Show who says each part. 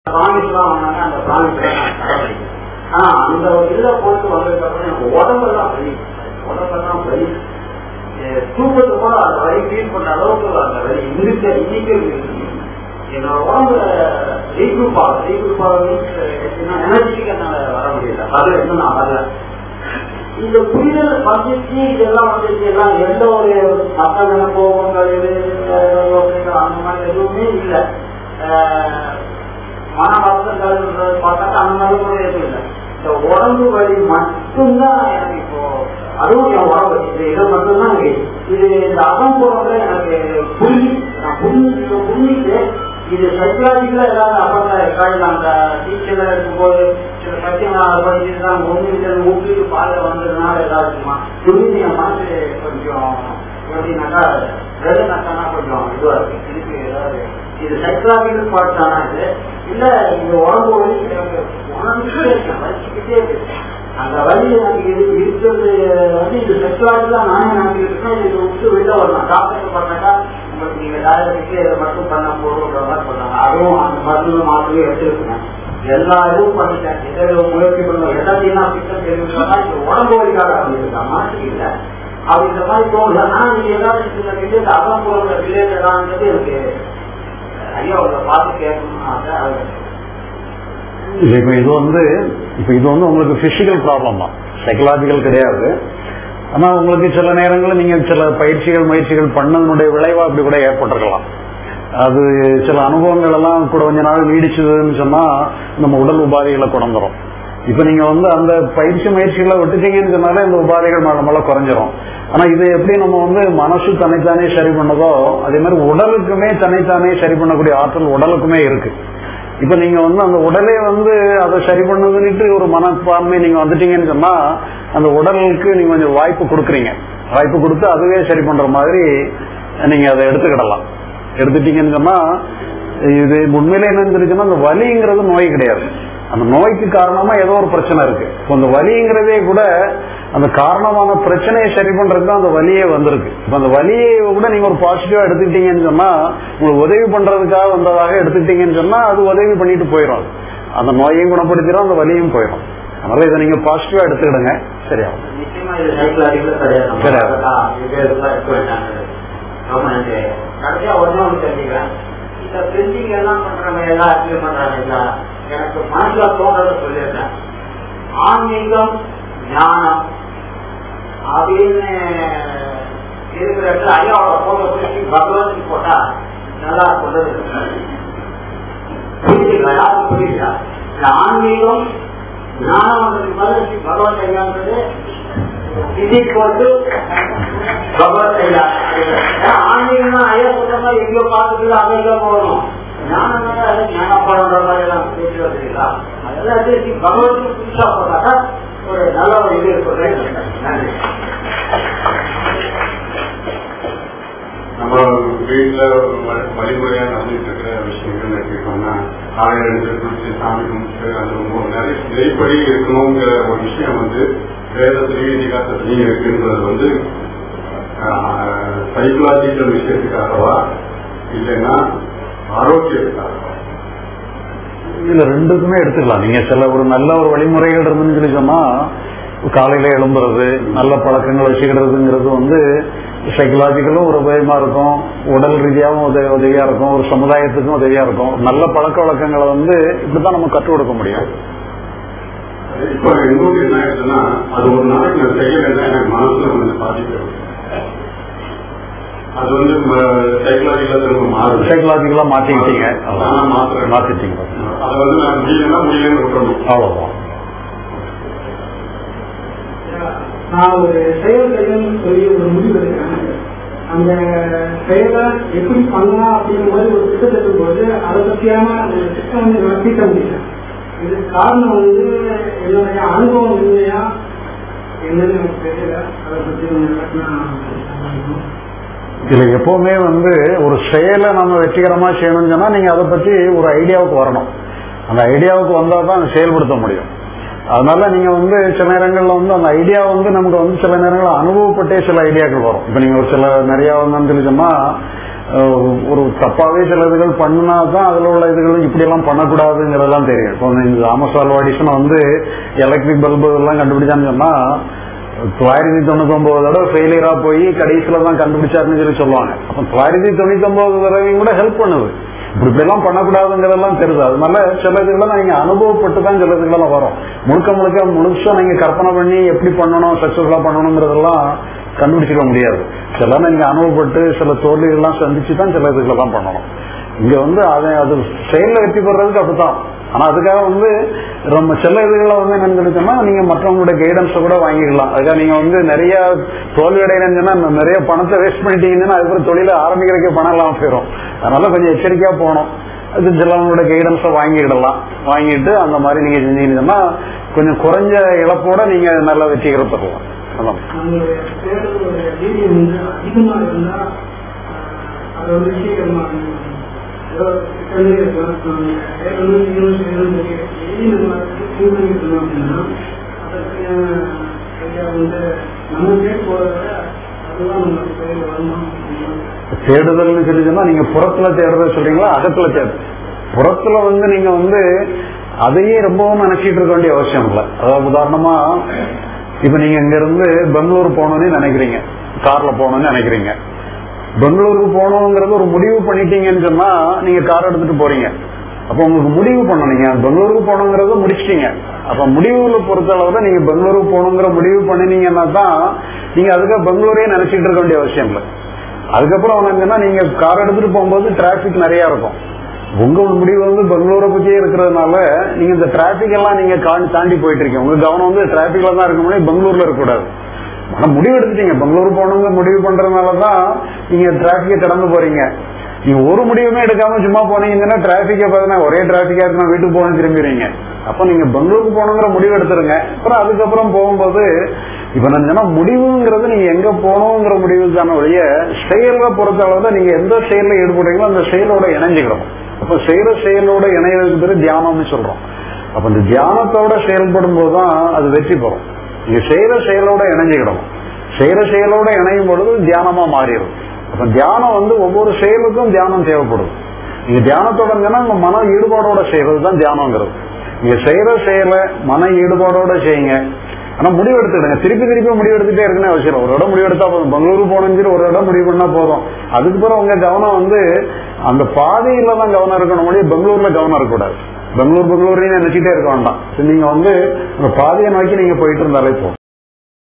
Speaker 1: ப்ராமிஸ்லாம் வாங்கினாங்க அந்த ப்ராமிஸ் கடைபிடிக்கும் ஆனா அந்த ஒரு இதுல போயிட்டு வந்ததுக்கு அப்புறம் எனக்கு உடம்பெல்லாம் வலி உடம்பெல்லாம் வலி அஹ் தூக்கத்து கூட அந்த வலி ஃபீல் பண்ண அளவுக்கு அந்த வலி இன்னைக்கு இன்னைக்கு இருக்கு. என்னோட உடம்பு ரீக்ரூப் ஆகும் ரீக்ரூப் ஆகும் எனர்ஜிக்கு என்னால வர முடியல அது இன்னும் நான் வரல இந்த புரிதல் வந்துச்சு இதெல்லாம் வந்துச்சு எல்லாம் எந்த ஒரு மத்த நினைப்போங்கள் இது அஹ், யோசனைகள் அந்த மாதிரி எதுவுமே இல்லை மன வருத்தங்கள் பார்த்தாக்கா அந்த மாதிரி கூட எதுவும் இல்லை இந்த உடம்பு வலி மட்டும்தான் எனக்கு இப்போ அதுவும் என் உடம்பு இது இதை மட்டும்தான் எனக்கு இது இந்த அகம்புறம்ல எனக்கு புரிஞ்சு நான் புரிஞ்சு புரிஞ்சுட்டு இது சைக்கலாஜிக்கலா ஏதாவது அப்பதான் காலையில் அந்த டீச்சர்ல இருக்கும்போது சில சத்தியம் நான் படிச்சுட்டு தான் ஒன்று ஊட்டிட்டு பாட வந்ததுனால ஏதாச்சுமா புரிஞ்சு என் மனசு கொஞ்சம் எப்படின்னாக்கா வேலைனாக்கா கொஞ்சம் இதுவா இருக்கு இதுக்கு ஏதாவது இது சைக்கலாஜிக்கல் பார்ட் தானா இது இல்ல இந்த உடம்பு வலி எனக்கு உணர்ந்துட்டே இருக்கேன் வலிச்சுக்கிட்டே இருக்கு அந்த வலி எனக்கு இது இருக்கிறது வந்து இது சைக்கலாஜிக்கலா நானே நினைச்சிட்டு இருக்கேன் இது விட்டு வெளில வரலாம் டாக்டர் பண்ணாக்கா உங்களுக்கு நீங்க டயபெட்டிக்கு இதை மட்டும் பண்ண போடுற மாதிரி பண்ணாங்க அதுவும் அந்த மருந்து மாத்திரையும் எடுத்துருக்கேன் எல்லா இதுவும் பண்ணிட்டேன் இதை முயற்சி பண்ணுவோம் எல்லாத்தையும் நான் பிக்சர் தெரிவிச்சோம்னா இந்த உடம்பு வலிக்காக பண்ணிருக்கேன் மனசுக்கு இல்லை அப்படின்ற மாதிரி தோணுது ஆனா நீங்க ஏதாவது இந்த விஷயத்தை அகம்புற ரிலேட்டடான்றது எனக்கு ஐயாவோட பார்த்து கேட்கணும்னு ஆசை அது
Speaker 2: இது இப்ப இது வந்து இப்ப இது வந்து உங்களுக்கு பிசிக்கல் ப்ராப்ளம் தான் சைக்கலாஜிக்கல் கிடையாது ஆனா உங்களுக்கு சில நேரங்களில் நீங்க சில பயிற்சிகள் முயற்சிகள் பண்ணதனுடைய விளைவா அப்படி கூட ஏற்பட்டிருக்கலாம் அது சில அனுபவங்கள் எல்லாம் கூட கொஞ்ச நாள் நீடிச்சதுன்னு சொன்னா நம்ம உடல் உபாதைகளை குணந்துரும் இப்ப நீங்க வந்து அந்த பயிற்சி முயற்சிகளை விட்டுட்டீங்கன்னு சொன்னாலே இந்த உபாதைகள் நம்மள குறைஞ்சிரும் ஆனா இது எப்படி நம்ம வந்து மனசு தனித்தானே சரி பண்ணதோ அதே மாதிரி உடலுக்குமே தனித்தானே சரி பண்ணக்கூடிய ஆற்றல் உடலுக்குமே இருக்கு இப்ப நீங்க வந்து அந்த உடலே வந்து அதை சரி பண்ணுதுன்னுட்டு ஒரு மனப்பான்மை நீங்க வந்துட்டீங்கன்னு சொன்னா அந்த உடலுக்கு நீங்க கொஞ்சம் வாய்ப்பு கொடுக்குறீங்க வாய்ப்பு கொடுத்து அதுவே சரி பண்ற மாதிரி நீங்க அதை எடுத்துக்கிடலாம் எடுத்துட்டீங்கன்னு சொன்னா இது உண்மையில என்ன தெரிஞ்சுன்னா அந்த வலிங்கிறது நோய் கிடையாது அந்த நோய்க்கு காரணமா ஏதோ ஒரு பிரச்சனை இருக்கு இப்போ அந்த வலிங்கிறதே கூட அந்த காரணமான பிரச்சனையை சரி பண்றதுக்கு தான் அந்த வலியே வந்திருக்கு இப்ப அந்த வலியை கூட நீங்க ஒரு பாசிட்டிவா எடுத்துக்கிட்டீங்கன்னு சொன்னா உங்களுக்கு உதவி பண்றதுக்காக வந்ததாக எடுத்துக்கிட்டீங்கன்னு சொன்னா அது உதவி பண்ணிட்டு போயிடும் அது. அந்த நோயையும் குணப்படுத்திடும் அந்த வலியும் போயிடும் அதனால இதை நீங்க பாசிட்டிவா எடுத்துக்கிடுங்க சரியாகும்
Speaker 1: நிச்சயமா இது சைக்கலாஜிக்கல கிடையாது
Speaker 2: கிடையாது.
Speaker 1: அதான் இது இதெல்லாம் எடுத்து வச்சாங்க ரொம்ப நன்றி கடைசியா ஒண்ணு ஒண்ணு தெரிஞ்சுக்கிறேன் இந்த பிரிண்டிங் எல்லாம் பண்றாங்க எல்லாம் அச்சீவ் பண்றாங்க இல்ல எனக்கு மனசுல தோன்றத சொல்லியிருக்கேன் ஆன்மீகம் ஞானம் அப்படின்னு இருக்கிற இடத்துல ஐயாவோட போட்டோ பிரிச்சு பகவதி போட்டா நல்லா சொல்றது புரியுதுங்களா யாரும் புரியுதா இந்த ஆன்மீகம் ஞானம் வந்ததுக்கு பதில் பகவத் ஐயான்றது பகவத் ஐயா ஏன்னா ஆன்மீகம்னா ஐயா சொல்ற மாதிரி எங்கேயோ பார்த்துட்டு அமெரிக்கா போகணும் ஞானம் அது ஞானப்படுற மாதிரி எல்லாம் பேசி வருதுங்களா அதெல்லாம் பேசி பகவத்துக்கு புதுசா போட்டாக்கா ஒரு நல்ல ஒரு இது சொல்றேன் நன்றி
Speaker 3: நம்ம வீட்டுல வ- வழிமுறையா நடந்துட்டு இருக்கிற விஷயங்கள் எடுத்துக்கிட்டோம்னா காலையில எழுந்து குளிச்சு சாமி கும்பிட்டு அது ரொம்ப நிறைய நெறிப்படி இருக்கணுங்கிற ஒரு விஷயம் வந்து வேதத்திலையும் இதிகாசத்திலையும் இருக்குன்றது வந்து சைக்கலாஜிக்கல் விஷயத்துக்காகவா இல்லைன்னா ஆரோக்கியத்துக்காகவா
Speaker 2: இதுல ரெண்டுக்குமே எடுத்துக்கலாம் நீங்க சில ஒரு நல்ல ஒரு வழிமுறைகள் இருந்துன்னு சொல்லி சொன்னா காலையில எழும்புறது நல்ல பழக்கங்கள் வச்சுக்கிறதுங்கிறது வந்து சைக்கலாஜிக்கலும் ஒரு உதவியமா இருக்கும் உடல் ரீதியாகவும் உதவி உதவியா இருக்கும் ஒரு சமுதாயத்துக்கும் உதவியா இருக்கும் நல்ல பழக்க வழக்கங்களை வந்து இப்படித்தான் நம்ம கற்றுக் கொடுக்க முடியும்
Speaker 3: இப்ப எங்களுக்கு என்ன ஆயிடுச்சுன்னா அது ஒரு நாளைக்கு நான் செய்யலைன்னா எனக்கு மனசுல கொஞ்சம் பாதிக்கும் அது வந்து சைக்கலாஜிக்கலா திரும்ப மாறுது
Speaker 2: சைக்கலாஜிக்கலா மாத்திக்கிட்டீங்க
Speaker 3: நானா மாத்துறேன்.
Speaker 2: மாத்திட்டீங்க
Speaker 3: அதை வந்து நான் முடியலன்னா முடியலன்னு விட்டுறணும்
Speaker 2: அவ்வளவுதான்
Speaker 4: நான் ஒரு செயல் செய்யணும்னு சொல்லி ஒரு முடிவு எடுக்கிறேன் அந்த செயலை எப்படி பண்ணலாம் அப்படிங்கிற மாதிரி ஒரு திட்டம் எடுக்கும்போது அதை பற்றியான ஒரு திட்டம் வந்து என்னால் தீட்ட முடியல இதுக்கு காரணம் வந்து என்னுடைய அனுபவம் இல்லையா என்னன்னு எனக்கு தெரியல அதை பற்றி கொஞ்சம் விளக்குனா நல்லா இருக்கும்.
Speaker 2: இதுல எப்பவுமே வந்து ஒரு செயலை நம்ம வெற்றிகரமா செய்யணும்னு சொன்னா நீங்க அதை பத்தி ஒரு ஐடியாவுக்கு வரணும் அந்த ஐடியாவுக்கு வந்தா தான் அதை செயல்படுத்த முடியும் அதனால நீங்க வந்து சில நேரங்கள்ல வந்து அந்த ஐடியா வந்து நமக்கு வந்து சில நேரங்கள்ல அனுபவப்பட்டே சில ஐடியாக்கள் வரும் இப்ப நீங்க ஒரு சில நிறைய வந்து சொல்லி சொன்னா அஹ், ஒரு தப்பாவே சில இதுகள் பண்ணா தான் அதுல உள்ள இதுகள் இப்படி எல்லாம் பண்ணக்கூடாதுங்கிறதெல்லாம் தெரியும் இப்போ இந்த தாமஸ் ஆல்வா எடிசன் வந்து எலக்ட்ரிக் பல்பு எல்லாம் கண்டுபிடிச்சான்னு சொன்னா தொள்ளாயிரத்தி தொண்ணூத்தி ஒன்பது தடவை ஃபெயிலியரா போய் கடைசியில தான் கண்டுபிடிச்சாருன்னு சொல்லி சொல்லுவாங்க அப்ப தொள்ளாயிரத்தி தொண்ணூத்தி ஒன்பது தடவையும் கூட ஹெல்ப் பண்ணுது இப்படி இப்படி எல்லாம் பண்ணக்கூடாதுங்கிறதெல்லாம் தெரியுது அதனால சில இதுகளை நீங்க அனுபவப்பட்டு தான் சில இதுகளெல்லாம் வரும் முழுக்க முழுக்க முழுசா நீங்க கற்பனை பண்ணி எப்படி பண்ணணும் சக்சஸ்ஃபுல்லா பண்ணணுங்கிறதெல்லாம் கண்டுபிடிச்சிக்க முடியாது சில நீங்க அனுபவப்பட்டு சில தோல்விகள்லாம் சந்திச்சு தான் சில இதுகளெல்லாம் பண்ணணும் இங்க வந்து அதை அது செயல்ல வெற்றி பெறதுக்கு அப்படித்தான் ஆனா அதுக்காக வந்து ரொம்ப சில இதுகளை வந்து என்னன்னு சொல்லி சொன்னா நீங்க மற்றவங்களுடைய கைடன்ஸை கூட வாங்கிக்கலாம் அதுக்காக நீங்க வந்து நிறைய தோல்வி அடையணும்னு சொன்னா நிறைய பணத்தை வேஸ்ட் பண்ணிட்டீங்கன்னா அதுக்கப்புறம் தொழில ஆரம்பிக்கிறதுக்கே பணம் இல்லாம போயிடும் அதனால கொஞ்சம் எச்சரிக்கையா போகணும் அது சிலவங்களோட கைடன்ஸை வாங்கிடலாம் வாங்கிட்டு அந்த மாதிரி நீங்க செஞ்சீங்கன்னா கொஞ்சம் குறைஞ்ச இழப்போட நீங்க நல்ல வெற்றிகரம் பெறலாம் அதான்
Speaker 4: நம்மளுடைய தேர்தலுடைய வீரியம் வந்து அதிகமா இருந்தா ஆஹ், அது வந்து சீக்கிரமா ஏதோ சிக்கலே இருக்கலாம் தேர்தல் வந்து செய்யணும் செய்யணும் சொல்லி டெய்லி நம்ம திங்க் பண்ணிட்டு இருந்தோம் அப்படின்னா அதற்கு ஐயா வந்து நம்ம கேட்டு போறத விட அதுதான் நமக்கு கையில் வரணும்
Speaker 2: தேடுதல்னு சொல்லி சொன்னா நீங்க புறத்துல தேடுறது சொல்றீங்களா அகத்துல தேடு புறத்துல வந்து நீங்க வந்து அதையே ரொம்பவும் நினைச்சிட்டு இருக்க வேண்டிய அவசியம் இல்லை அதாவது உதாரணமா இப்ப நீங்க இங்க இருந்து பெங்களூர் போகணும்னு நினைக்கிறீங்க கார்ல போகணும்னு நினைக்கிறீங்க பெங்களூருக்கு போகணுங்கிறது ஒரு முடிவு பண்ணிட்டீங்கன்னு சொன்னா நீங்க கார் எடுத்துட்டு போறீங்க அப்ப உங்களுக்கு முடிவு பண்ணணும் நீங்க பெங்களூருக்கு போகணுங்கிறத முடிச்சிட்டீங்க அப்ப முடிவுல பொறுத்த அளவுல நீங்க பெங்களூருக்கு போகணுங்கிற முடிவு பண்ணினீங்கன்னா தான் நீங்க அதுக்காக பெங்களூரே நினைச்சிட்டு இருக்க வேண்டிய அவசியம் இல்லை அதுக்கப்புறம் என்னன்னா நீங்க கார் எடுத்துட்டு போகும்போது டிராபிக் நிறைய இருக்கும் உங்க முடிவு வந்து பெங்களூரை பத்தியே இருக்கிறதுனால நீங்க இந்த டிராபிக் எல்லாம் நீங்க கா- தாண்டி போயிட்டு இருக்கீங்க உங்க கவனம் வந்து டிராபிக்ல தான் இருக்க முடியும் பெங்களூர்ல இருக்கக்கூடாது ஆனா முடிவு எடுத்துட்டீங்க பெங்களூர் போகணுங்க முடிவு பண்றதுனால தான் நீங்க டிராபிக்கை கடந்து போறீங்க நீங்க ஒரு முடிவுமே எடுக்காம சும்மா போனீங்கன்னா டிராபிக்கை பார்த்தீங்கன்னா ஒரே டிராபிக்கா இருக்கு நான் வீட்டுக்கு போகணும் திரும்பிடுவீங்க அப்ப நீங்க பெங்களூருக்கு போகணுங்கிற முடிவு எடுத்துருங்க அப்புறம் அதுக்கப்புறம் போகும்போது இப்ப நான் சொன்னா முடிவுங்கிறது நீங்க எங்க போகணுங்கிற முடிவுக்கான ஒழிய செயலை பொறுத்த அளவுல நீங்க எந்த செயல்ல ஈடுபடுறீங்களோ அந்த செயலோட இணைஞ்சுக்கிறோம் அப்ப செய்யற செயலோட இணையதுக்கு பேரு தியானம்னு சொல்றோம் அப்ப இந்த தியானத்தோட செயல்படும் போதுதான் அது வெற்றி பெறும் நீங்க செய்யற செயலோட இணைஞ்சுக்கிடணும் செய்யற செயலோட இணையும் பொழுது தியானமா மாறிடும் அப்ப தியானம் வந்து ஒவ்வொரு செயலுக்கும் தியானம் தேவைப்படும் நீங்க தியானத்தோட இருந்தீங்கன்னா உங்க மன ஈடுபாடோட செய்யறது தான் தியானங்கிறது நீங்க செய்யற செயலை மன ஈடுபாடோட செய்யுங்க ஆனா முடிவு எடுத்துடுங்க திருப்பி திருப்பி முடிவு எடுத்துட்டே இருக்குன்னு அவசியம் இல்லை. ஒரு இடம் முடிவு எடுத்தா போதும் பெங்களூரு போகணும்னு ஒரு இடம் முடிவு பண்ணா போதும் அதுக்கு பிறகு உங்க கவனம் வந்து அந்த பாதையில தான் கவனம் இருக்கணும் முடியும் பெங்களூர்ல கவனம் இருக்கக்கூடாது பெங்களூர் பெங்களூர்னு நினைச்சிட்டே இருக்க வேண்டாம் சரி, நீங்க வந்து அந்த பாதையை நோக்கி நீங்க போயிட்டு இருந்தாலே போதும்